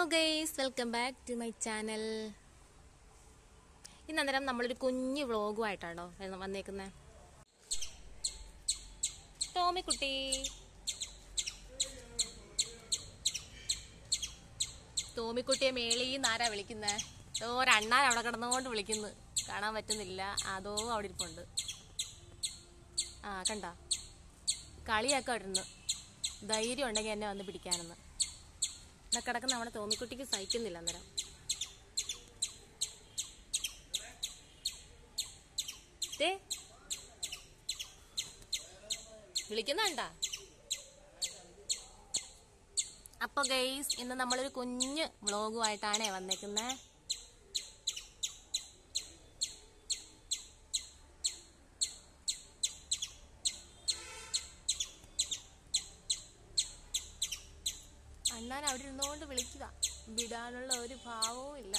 guys welcome back to my channel ഇന്ന് അന്നേരം നമ്മളൊരു കുഞ്ഞു വ്ളോഗുമായിട്ടാണോ വന്നേക്കുന്നത് ടോമിക്കുട്ടി ടോമിക്കുട്ടിയെ മേളിന്ന് ആരാ വിളിക്കുന്നേ ഓ രണ്ണാൻ അവിടെ കിടന്നുകൊണ്ട് വിളിക്കുന്നു കാണാൻ പറ്റുന്നില്ല അതോ അവിടെ ഇരിപ്പുണ്ട് ആ കണ്ട കളിയൊക്കെ ഇടുന്നു ധൈര്യം ഉണ്ടെങ്കിൽ എന്നെ വന്ന് പിടിക്കാനെന്ന് ഇവിടെ കിടക്കുന്ന നമ്മുടെ തോമിക്കുട്ടിക്ക് സഹിക്കുന്നില്ല അന്നേരം ദേ വിളിക്കുന്നുണ്ട അപ്പൊ ഗൈസ് ഇന്ന് നമ്മളൊരു കുഞ്ഞ് വ്ളോഗുമായിട്ടാണേ വന്നേക്കുന്നേ അണ്ണാൻ അവിടെ ഇരുന്നുകൊണ്ട് വിളിക്കുക വിടാനുള്ള ഒരു ഭാവവും ഇല്ല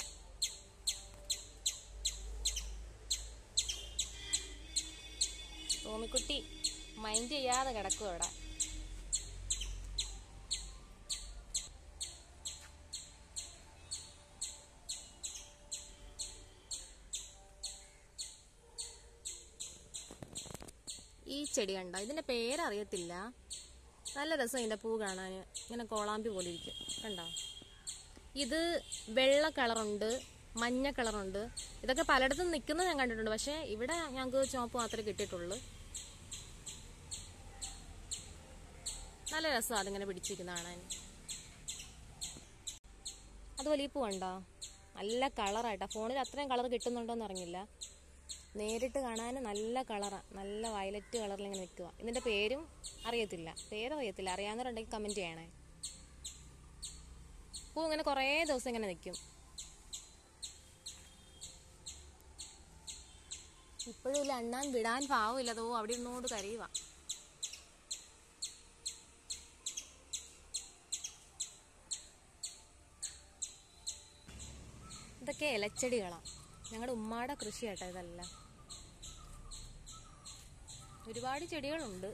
ടോമിക്കുട്ടി മൈൻഡ് ചെയ്യാതെ കിടക്കും അവിടെ ഈ ചെടി കണ്ടോ ഇതിന്റെ പേരറിയത്തില്ല നല്ല രസം ഇതിന്റെ പൂ കാണാൻ ഇങ്ങനെ കോളാമ്പി പോലെ ഇരിക്കും കണ്ടോ ഇത് വെള്ള കളറുണ്ട് മഞ്ഞ കളറുണ്ട് ഇതൊക്കെ പലയിടത്തും നിൽക്കുന്നത് ഞാൻ കണ്ടിട്ടുണ്ട് പക്ഷേ ഇവിടെ ഞങ്ങൾക്ക് ചുവപ്പ് മാത്രമേ കിട്ടിയിട്ടുള്ളൂ നല്ല രസമാണ് അതിങ്ങനെ പിടിച്ചിരിക്കുന്ന കാണാൻ അതുപോലെ ഈ പൂ കണ്ടോ നല്ല കളറായിട്ടാ ഫോണിൽ അത്രയും കളർ കിട്ടുന്നുണ്ടോന്ന് അറിഞ്ഞില്ല നേരിട്ട് കാണാൻ നല്ല കളറാണ് നല്ല വയലറ്റ് കളറിൽ ഇങ്ങനെ നിൽക്കുക ഇതിന്റെ പേരും അറിയത്തില്ല പേരറിയത്തില്ല അറിയാവുന്നവരുണ്ടെങ്കിൽ കമന്റ് ചെയ്യണേ പൂ ഇങ്ങനെ കുറേ ദിവസം ഇങ്ങനെ നിൽക്കും ഇപ്പോഴും ഇല്ല അണ്ണാൻ വിടാൻ പാവമില്ല അതോ അവിടെ ഇരുന്നോണ്ട് കരയുക ഇതൊക്കെ ഇലച്ചെടികളാണ് ഞങ്ങളുടെ ഉമ്മാടെ കൃഷി കേട്ടോ ഇതെല്ലാം ഒരുപാട് ചെടികളുണ്ട്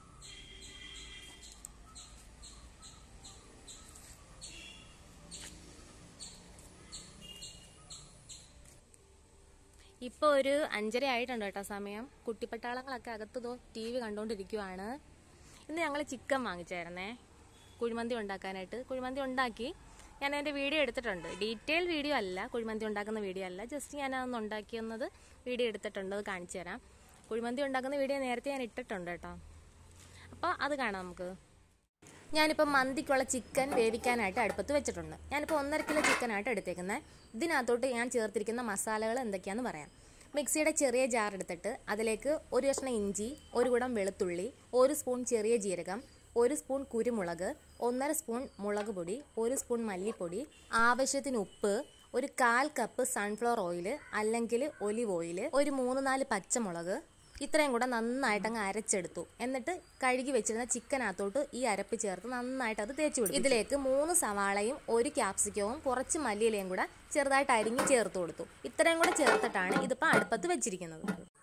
ഇപ്പോൾ ഒരു അഞ്ചര ആയിട്ടുണ്ട് കേട്ടോ സമയം കുട്ടിപ്പട്ടാളങ്ങളൊക്കെ അകത്തതോ ടി വി കണ്ടുകൊണ്ടിരിക്കുവാണ് ഇന്ന് ഞങ്ങൾ ചിക്കൻ വാങ്ങിച്ചായിരുന്നേ കുഴിമന്തി ഉണ്ടാക്കാനായിട്ട് കുഴിമന്തി ഉണ്ടാക്കി ഞാൻ അതിൻ്റെ വീഡിയോ എടുത്തിട്ടുണ്ട് ഡീറ്റെയിൽ വീഡിയോ അല്ല കുഴിമന്തി ഉണ്ടാക്കുന്ന വീഡിയോ അല്ല ജസ്റ്റ് ഞാൻ അതൊന്ന് ഉണ്ടാക്കിയെന്നത് വീഡിയോ എടുത്തിട്ടുണ്ട് അത് കാണിച്ചു തരാം കുഴിമന്തി ഉണ്ടാക്കുന്ന വീഡിയോ നേരത്തെ ഞാൻ ഇട്ടിട്ടുണ്ട് കേട്ടോ അപ്പോൾ അത് കാണാം നമുക്ക് ഞാനിപ്പോൾ മന്തിക്കുള്ള ചിക്കൻ വേവിക്കാനായിട്ട് അടുപ്പത്ത് വെച്ചിട്ടുണ്ട് ഞാനിപ്പോൾ ഒന്നര കിലോ ചിക്കനായിട്ട് എടുത്തേക്കുന്നത് ഇതിനകത്തോട്ട് ഞാൻ ചേർത്തിരിക്കുന്ന മസാലകൾ എന്തൊക്കെയാണെന്ന് പറയാം മിക്സിയുടെ ചെറിയ ജാർ എടുത്തിട്ട് അതിലേക്ക് ഒരു കഷ്ണം ഇഞ്ചി ഒരു കുടം വെളുത്തുള്ളി ഒരു സ്പൂൺ ചെറിയ ജീരകം ഒരു സ്പൂൺ കുരുമുളക് ഒന്നര സ്പൂൺ മുളക് പൊടി ഒരു സ്പൂൺ മല്ലിപ്പൊടി ആവശ്യത്തിന് ഉപ്പ് ഒരു കാൽ കപ്പ് സൺഫ്ലവർ ഓയിൽ അല്ലെങ്കിൽ ഒലിവ് ഓയിൽ ഒരു മൂന്ന് നാല് പച്ചമുളക് ഇത്രയും കൂടെ നന്നായിട്ട് അങ്ങ് അരച്ചെടുത്തു എന്നിട്ട് കഴുകി വെച്ചിരുന്ന ചിക്കനകത്തോട്ട് ഈ അരപ്പ് ചേർത്ത് നന്നായിട്ട് അത് തേച്ച് കൊടുത്തു ഇതിലേക്ക് മൂന്ന് സവാളയും ഒരു ക്യാപ്സിക്കവും കുറച്ച് മല്ലിയിലയും കൂടെ ചെറുതായിട്ട് അരിഞ്ഞ് ചേർത്ത് കൊടുത്തു ഇത്രയും കൂടെ ചേർത്തിട്ടാണ് ഇതിപ്പോൾ അടുപ്പത്ത് വെച്ചിരിക്കുന്നത്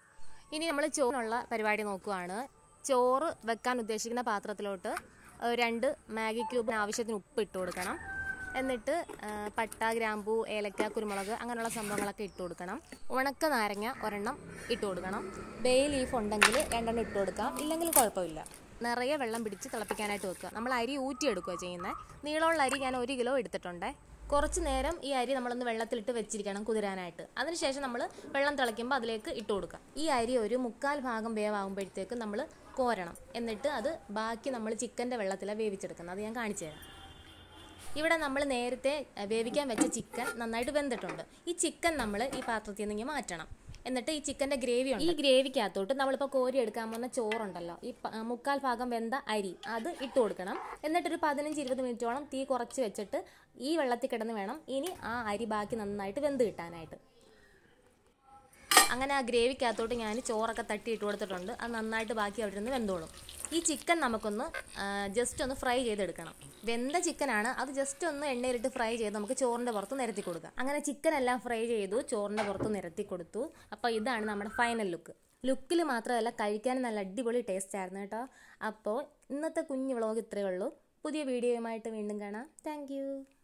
ഇനി നമ്മൾ ചോറിനുള്ള പരിപാടി നോക്കുവാണ് ചോറ് വെക്കാൻ ഉദ്ദേശിക്കുന്ന പാത്രത്തിലോട്ട് രണ്ട് മാഗി ക്യൂബിന് ആവശ്യത്തിന് ഉപ്പ് ഇട്ട് കൊടുക്കണം എന്നിട്ട് പട്ട ഗ്രാമ്പൂ ഏലക്ക കുരുമുളക് അങ്ങനെയുള്ള സംഭവങ്ങളൊക്കെ ഇട്ട് കൊടുക്കണം ഉണക്ക നാരങ്ങ ഒരെണ്ണം ഇട്ട് കൊടുക്കണം ബേ ലീഫ് ഉണ്ടെങ്കിൽ രണ്ടെണ്ണം ഇട്ട് കൊടുക്കാം ഇല്ലെങ്കിൽ കുഴപ്പമില്ല നിറയെ വെള്ളം പിടിച്ച് തിളപ്പിക്കാനായിട്ട് വെക്കുക നമ്മൾ അരി ഊറ്റിയെടുക്കുക ചെയ്യുന്നത് നീളമുള്ള അരി ഞാൻ ഒരു കിലോ എടുത്തിട്ടുണ്ട് കുറച്ച് നേരം ഈ അരി നമ്മളൊന്ന് വെള്ളത്തിലിട്ട് വെച്ചിരിക്കണം കുതിരാനായിട്ട് അതിനുശേഷം നമ്മൾ വെള്ളം തിളയ്ക്കുമ്പോൾ അതിലേക്ക് ഇട്ട് കൊടുക്കുക ഈ അരി ഒരു മുക്കാൽ ഭാഗം വേവാകുമ്പോഴത്തേക്ക് നമ്മൾ കോരണം എന്നിട്ട് അത് ബാക്കി നമ്മൾ ചിക്കൻ്റെ വെള്ളത്തിലാണ് വേവിച്ചെടുക്കുന്നത് അത് ഞാൻ കാണിച്ചു തരാം ഇവിടെ നമ്മൾ നേരത്തെ വേവിക്കാൻ വെച്ച ചിക്കൻ നന്നായിട്ട് വെന്തിട്ടുണ്ട് ഈ ചിക്കൻ നമ്മൾ ഈ പാത്രത്തിൽ നിന്ന് മാറ്റണം എന്നിട്ട് ഈ ചിക്കന്റെ ഗ്രേവി ഉണ്ട് ഈ ഗ്രേവിക്കകത്തോട്ട് നമ്മളിപ്പോൾ കോരി എടുക്കാൻ പോകുന്ന ചോറുണ്ടല്ലോ ഈ മുക്കാൽ ഭാഗം വെന്ത അരി അത് ഇട്ട് കൊടുക്കണം എന്നിട്ടൊരു പതിനഞ്ച് ഇരുപത് മിനിറ്റോളം തീ കുറച്ച് വെച്ചിട്ട് ഈ വെള്ളത്തിൽ കിടന്ന് വേണം ഇനി ആ അരി ബാക്കി നന്നായിട്ട് വെന്ത് കിട്ടാനായിട്ട് അങ്ങനെ ആ ഗ്രേവിക്കകത്തോട്ട് ഞാൻ ചോറൊക്കെ തട്ടി ഇട്ട് കൊടുത്തിട്ടുണ്ട് അത് നന്നായിട്ട് ബാക്കി അവിടെ നിന്ന് വെന്തോളും ഈ ചിക്കൻ നമുക്കൊന്ന് ജസ്റ്റ് ഒന്ന് ഫ്രൈ ചെയ്തെടുക്കണം വെന്ത ചിക്കനാണ് അത് ജസ്റ്റ് ഒന്ന് എണ്ണയിലിട്ട് ഫ്രൈ ചെയ്ത് നമുക്ക് ചോറിൻ്റെ പുറത്ത് നിരത്തി കൊടുക്കാം അങ്ങനെ ചിക്കൻ എല്ലാം ഫ്രൈ ചെയ്തു ചോറിൻ്റെ പുറത്ത് നിരത്തി കൊടുത്തു അപ്പോൾ ഇതാണ് നമ്മുടെ ഫൈനൽ ലുക്ക് ലുക്കിൽ മാത്രമല്ല കഴിക്കാൻ നല്ല അടിപൊളി ടേസ്റ്റ് ആയിരുന്നു കേട്ടോ അപ്പോൾ ഇന്നത്തെ കുഞ്ഞു വ്ളോഗ് ഇത്രയേ ഉള്ളൂ പുതിയ വീഡിയോയുമായിട്ട് വീണ്ടും കാണാം താങ്ക്